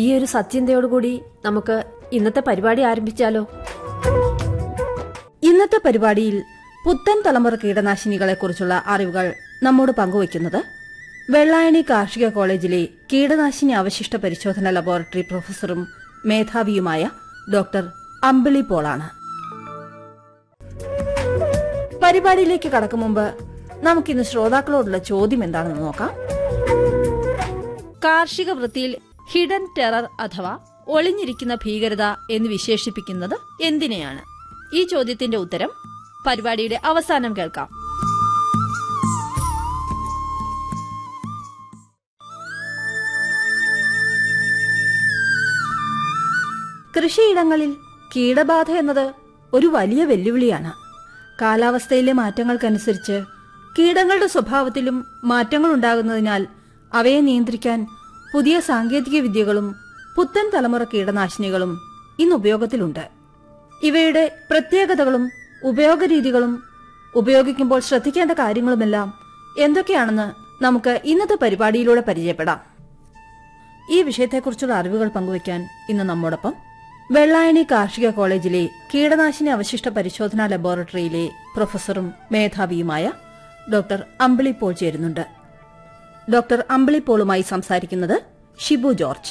ഈ ഒരു സത്യന്തയോടുകൂടി നമുക്ക് ഇന്നത്തെ പരിപാടി ആരംഭിച്ചാലോ ഇന്നത്തെ പരിപാടിയിൽ പുത്തൻ തലമുറ കീടനാശിനികളെക്കുറിച്ചുള്ള അറിവുകൾ നമ്മോട് പങ്കുവയ്ക്കുന്നത് വെള്ളായണി കാർഷിക കോളേജിലെ കീടനാശിനി അവശിഷ്ട പരിശോധന ലബോറട്ടറി പ്രൊഫസറും മേധാവിയുമായ ഡോക്ടർ അമ്പിളി പോളാണ് പരിപാടിയിലേക്ക് കടക്കും മുമ്പ് നമുക്കിന്ന് ശ്രോതാക്കളോടുള്ള ചോദ്യം എന്താണെന്ന് നോക്കാം കാർഷിക വൃത്തിയിൽ ഹിഡൻ ടെറർ അഥവാ ഒളിഞ്ഞിരിക്കുന്ന ഭീകരത എന്ന് വിശേഷിപ്പിക്കുന്നത് എന്തിനെയാണ് ഈ ചോദ്യത്തിന്റെ ഉത്തരം പരിപാടിയുടെ അവസാനം കേൾക്കാം കൃഷിയിടങ്ങളിൽ കീടബാധ എന്നത് ഒരു വലിയ വെല്ലുവിളിയാണ് കാലാവസ്ഥയിലെ മാറ്റങ്ങൾക്കനുസരിച്ച് കീടങ്ങളുടെ സ്വഭാവത്തിലും മാറ്റങ്ങൾ ഉണ്ടാകുന്നതിനാൽ അവയെ നിയന്ത്രിക്കാൻ പുതിയ സാങ്കേതിക വിദ്യകളും പുത്തൻ തലമുറ കീടനാശിനികളും ഇന്ന് ഉപയോഗത്തിലുണ്ട് ഇവയുടെ പ്രത്യേകതകളും ഉപയോഗരീതികളും ഉപയോഗിക്കുമ്പോൾ ശ്രദ്ധിക്കേണ്ട കാര്യങ്ങളുമെല്ലാം എന്തൊക്കെയാണെന്ന് നമുക്ക് ഇന്നത്തെ പരിപാടിയിലൂടെ പരിചയപ്പെടാം ഈ വിഷയത്തെക്കുറിച്ചുള്ള അറിവുകൾ പങ്കുവയ്ക്കാൻ ഇന്ന് നമ്മോടൊപ്പം വെള്ളായണി കാർഷിക കോളേജിലെ കീടനാശിനി അവശിഷ്ട പരിശോധനാ ലബോറട്ടറിയിലെ പ്രൊഫസറും മേധാവിയുമായ ഡോക്ടർ അമ്പിളി പോൾ ചേരുന്നുണ്ട് ഡോക്ടർ അമ്പിളി പോളുമായി സംസാരിക്കുന്നത് ഷിബു ജോർജ്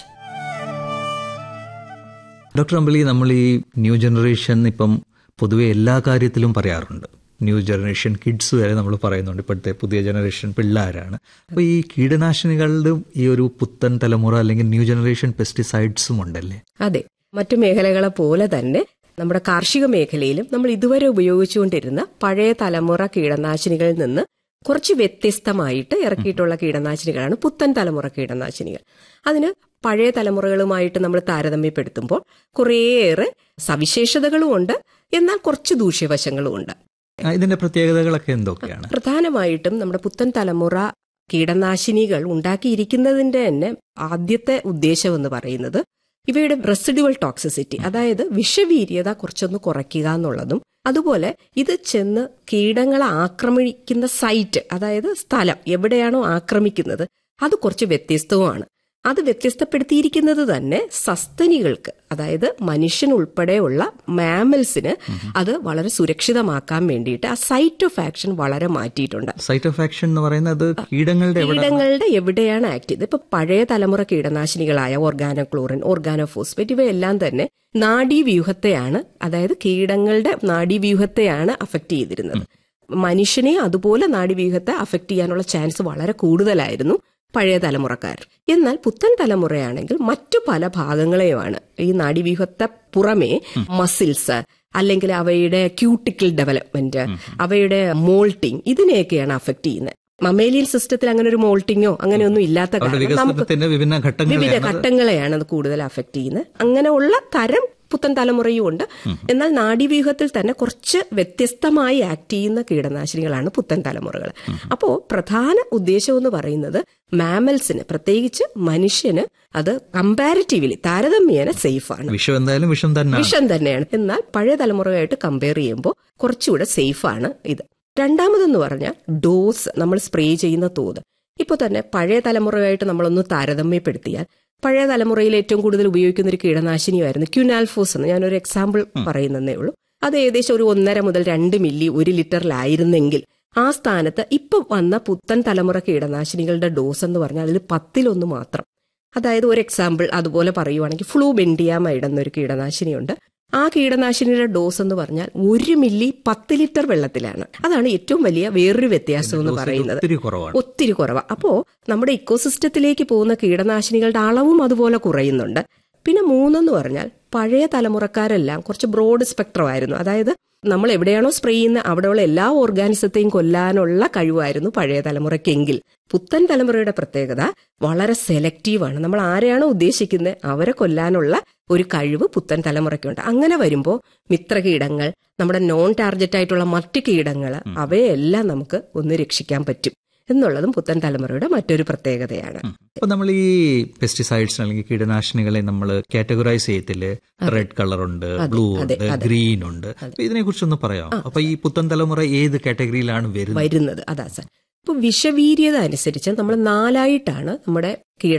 ഡോക്ടർ അമ്പലി നമ്മൾ ഈ ന്യൂ ജനറേഷൻ ഇപ്പം പൊതുവെ എല്ലാ കാര്യത്തിലും പറയാറുണ്ട് ന്യൂ ജനറേഷൻ കിഡ്സ് വരെ നമ്മൾ പറയുന്നുണ്ട് ഇപ്പോഴത്തെ പുതിയ ജനറേഷൻ പിള്ളേരാണ് അപ്പോൾ ഈ കീടനാശിനികളുടെയും ഈ ഒരു പുത്തൻ തലമുറ അല്ലെങ്കിൽ ന്യൂ ജനറേഷൻ പെസ്റ്റിസൈഡ്സും ഉണ്ടല്ലേ അതെ മറ്റു മേഖലകളെ പോലെ തന്നെ നമ്മുടെ കാർഷിക മേഖലയിലും നമ്മൾ ഇതുവരെ ഉപയോഗിച്ചുകൊണ്ടിരുന്ന പഴയ തലമുറ കീടനാശിനികളിൽ നിന്ന് കുറച്ച് വ്യത്യസ്തമായിട്ട് ഇറക്കിയിട്ടുള്ള കീടനാശിനികളാണ് പുത്തൻ തലമുറ കീടനാശിനികൾ അതിന് പഴയ തലമുറകളുമായിട്ട് നമ്മൾ താരതമ്യപ്പെടുത്തുമ്പോൾ കുറേയേറെ സവിശേഷതകളും ഉണ്ട് എന്നാൽ കുറച്ച് ദൂഷ്യവശങ്ങളും ഉണ്ട് ആ, ഇതിന്റെ പ്രത്യേകതകളൊക്കെ എന്തൊക്കെയാണ് പ്രധാനമായിട്ടും നമ്മുടെ പുത്തൻ തലമുറ കീടനാശിനികൾ ഉണ്ടാക്കിയിരിക്കുന്നതിന്റെ തന്നെ ആദ്യത്തെ ഉദ്ദേശം എന്ന് പറയുന്നത് ഇവയുടെ റെസിഡുവൽ ടോക്സിസിറ്റി അതായത് വിഷവീര്യത കുറച്ചൊന്ന് കുറയ്ക്കുക എന്നുള്ളതും അതുപോലെ ഇത് ചെന്ന് കീടങ്ങളെ ആക്രമിക്കുന്ന സൈറ്റ് അതായത് സ്ഥലം എവിടെയാണോ ആക്രമിക്കുന്നത് അത് കുറച്ച് വ്യത്യസ്തവുമാണ് അത് വ്യത്യസ്തപ്പെടുത്തിയിരിക്കുന്നത് തന്നെ സസ്തനികൾക്ക് അതായത് മനുഷ്യൻ ഉൾപ്പെടെയുള്ള മാമൽസിന് അത് വളരെ സുരക്ഷിതമാക്കാൻ വേണ്ടിയിട്ട് ആ സൈറ്റ് ഓഫ് ആക്ഷൻ വളരെ മാറ്റിയിട്ടുണ്ട് സൈറ്റ് ഓഫ് ആക്ഷൻ എന്ന് പറയുന്നത് കീടങ്ങളുടെ എവിടെ കീടങ്ങളുടെ എവിടെയാണ് ആക്ട് ചെയ്തത് ഇപ്പൊ പഴയ തലമുറ കീടനാശിനികളായ ഓർഗാനോക്ലോറിൻ ഓർഗാനോഫോസ്ഫേറ്റ് ഇവയെല്ലാം തന്നെ നാഡീവ്യൂഹത്തെയാണ് അതായത് കീടങ്ങളുടെ നാഡീവ്യൂഹത്തെയാണ് അഫക്ട് ചെയ്തിരുന്നത് മനുഷ്യനെ അതുപോലെ നാഡീവ്യൂഹത്തെ അഫക്ട് ചെയ്യാനുള്ള ചാൻസ് വളരെ കൂടുതലായിരുന്നു പഴയ തലമുറക്കാർ എന്നാൽ പുത്തൻ തലമുറയാണെങ്കിൽ മറ്റു പല ഭാഗങ്ങളെയുമാണ് ഈ നാഡീവ്യൂഹത്തെ പുറമേ മസിൽസ് അല്ലെങ്കിൽ അവയുടെ ക്യൂട്ടിക്കൽ ഡെവലപ്മെന്റ് അവയുടെ മോൾട്ടിങ് ഇതിനെയൊക്കെയാണ് അഫക്ട് ചെയ്യുന്നത് മമേലിയൻ സിസ്റ്റത്തിൽ അങ്ങനെ ഒരു മോൾട്ടിങ്ങോ അങ്ങനെയൊന്നും ഇല്ലാത്ത അവരുടെ കാരണം നമുക്ക് വികസനത്തിന്റെ വിഭിന്ന വിവിധ ഘട്ടങ്ങളെയാണ് ഘട്ടങ്ങളെയാണ് അത് കൂടുതൽ അഫക്ട് ചെയ്യുന്നത് അങ്ങനെയുള്ള തരം പുത്തൻ തലമുറയും ഉണ്ട് എന്നാൽ നാഡീവ്യൂഹത്തിൽ തന്നെ കുറച്ച് വ്യത്യസ്തമായി ആക്ട് ചെയ്യുന്ന കീടനാശിനികളാണ് പുത്തൻ തലമുറകൾ അപ്പോ പ്രധാന ഉദ്ദേശം എന്ന് പറയുന്നത് മാമൽസിന് പ്രത്യേകിച്ച് മനുഷ്യന് അത് കമ്പാരിറ്റീവ്ലി താരതമ്യേന സേഫ് ആണ് വിഷം എന്തായാലും വിഷം തന്നെ വിഷം തന്നെയാണ് എന്നാൽ പഴയ തലമുറയായിട്ട് കമ്പയർ ചെയ്യുമ്പോൾ കുറച്ചുകൂടെ സേഫ് ആണ് ഇത് രണ്ടാമതെന്ന് പറഞ്ഞാൽ ഡോസ് നമ്മൾ സ്പ്രേ ചെയ്യുന്ന തോത് ഇപ്പോൾ തന്നെ പഴയ തലമുറയായിട്ട് നമ്മളൊന്ന് താരതമ്യപ്പെടുത്തിയാൽ പഴയ തലമുറയിൽ ഏറ്റവും കൂടുതൽ ഉപയോഗിക്കുന്ന ഒരു കീടനാശിനിയായിരുന്നു ക്യുനാൽഫോസ് എന്ന് ഞാനൊരു എക്സാമ്പിൾ പറയുന്നതേ ഉള്ളൂ അത് ഏകദേശം ഒരു ഒന്നര മുതൽ രണ്ട് മില്ലി ഒരു ലിറ്ററിലായിരുന്നെങ്കിൽ ആ സ്ഥാനത്ത് ഇപ്പൊ വന്ന പുത്തൻ തലമുറ കീടനാശിനികളുടെ ഡോസ് എന്ന് പറഞ്ഞാൽ അതിൽ പത്തിലൊന്ന് മാത്രം അതായത് ഒരു എക്സാമ്പിൾ അതുപോലെ പറയുവാണെങ്കിൽ ഫ്ലൂ ബെൻഡിയാമൈഡ് എന്നൊരു കീടനാശിനിയുണ്ട് ആ കീടനാശിനിയുടെ ഡോസ് എന്ന് പറഞ്ഞാൽ ഒരു മില്ലി പത്ത് ലിറ്റർ വെള്ളത്തിലാണ് അതാണ് ഏറ്റവും വലിയ വേറൊരു വ്യത്യാസം എന്ന് ഡോസ് പറയുന്നത് ഒത്തിരി കുറവാണ് ഒത്തിരി കുറവാണ് അപ്പോ നമ്മുടെ ഇക്കോസിസ്റ്റത്തിലേക്ക് പോകുന്ന കീടനാശിനികളുടെ അളവും അതുപോലെ കുറയുന്നുണ്ട് പിന്നെ മൂന്നെന്ന് പറഞ്ഞാൽ പഴയ തലമുറക്കാരെല്ലാം കുറച്ച് ബ്രോഡ് സ്പെക്ട്രം ആയിരുന്നു അതായത് നമ്മൾ എവിടെയാണോ സ്പ്രേ ചെയ്യുന്ന അവിടെയുള്ള എല്ലാ ഓർഗാനിസത്തെയും കൊല്ലാനുള്ള കഴിവായിരുന്നു പഴയ തലമുറയ്ക്കെങ്കിൽ പുത്തൻ തലമുറയുടെ പ്രത്യേകത വളരെ സെലക്റ്റീവാണ് നമ്മൾ ആരെയാണോ ഉദ്ദേശിക്കുന്നത് അവരെ കൊല്ലാനുള്ള ഒരു കഴിവ് പുത്തൻ തലമുറയ്ക്കുണ്ട് അങ്ങനെ വരുമ്പോൾ മിത്രകീടങ്ങൾ നമ്മുടെ നോൺ ടാർഗറ്റ് ആയിട്ടുള്ള മറ്റു കീടങ്ങൾ അവയെല്ലാം നമുക്ക് ഒന്ന് രക്ഷിക്കാൻ പറ്റും എന്നുള്ളതും പുത്തൻ തലമുറയുടെ മറ്റൊരു പ്രത്യേകതയാണ് അപ്പൊ നമ്മൾ ഈ പെസ്റ്റിസൈഡ്സ് അല്ലെങ്കിൽ കീടനാശിനികളെ നമ്മൾ കാറ്റഗറൈസ് ചെയ്യത്തില്ലേ റെഡ് കളർ ഉണ്ട് ബ്ലൂ ഉണ്ട് ഗ്രീൻ ഉണ്ട് അപ്പൊ ഇതിനെ കുറിച്ചൊന്ന് പറയാം അപ്പൊ ഈ പുത്തൻ തലമുറ ഏത് കാറ്റഗറിയിലാണ് വരുന്നത് വരുന്നത് അതാ സാർ ഇപ്പൊ വിഷവീര്യത അനുസരിച്ച് നമ്മൾ നാലായിട്ടാണ് നമ്മുടെ കീട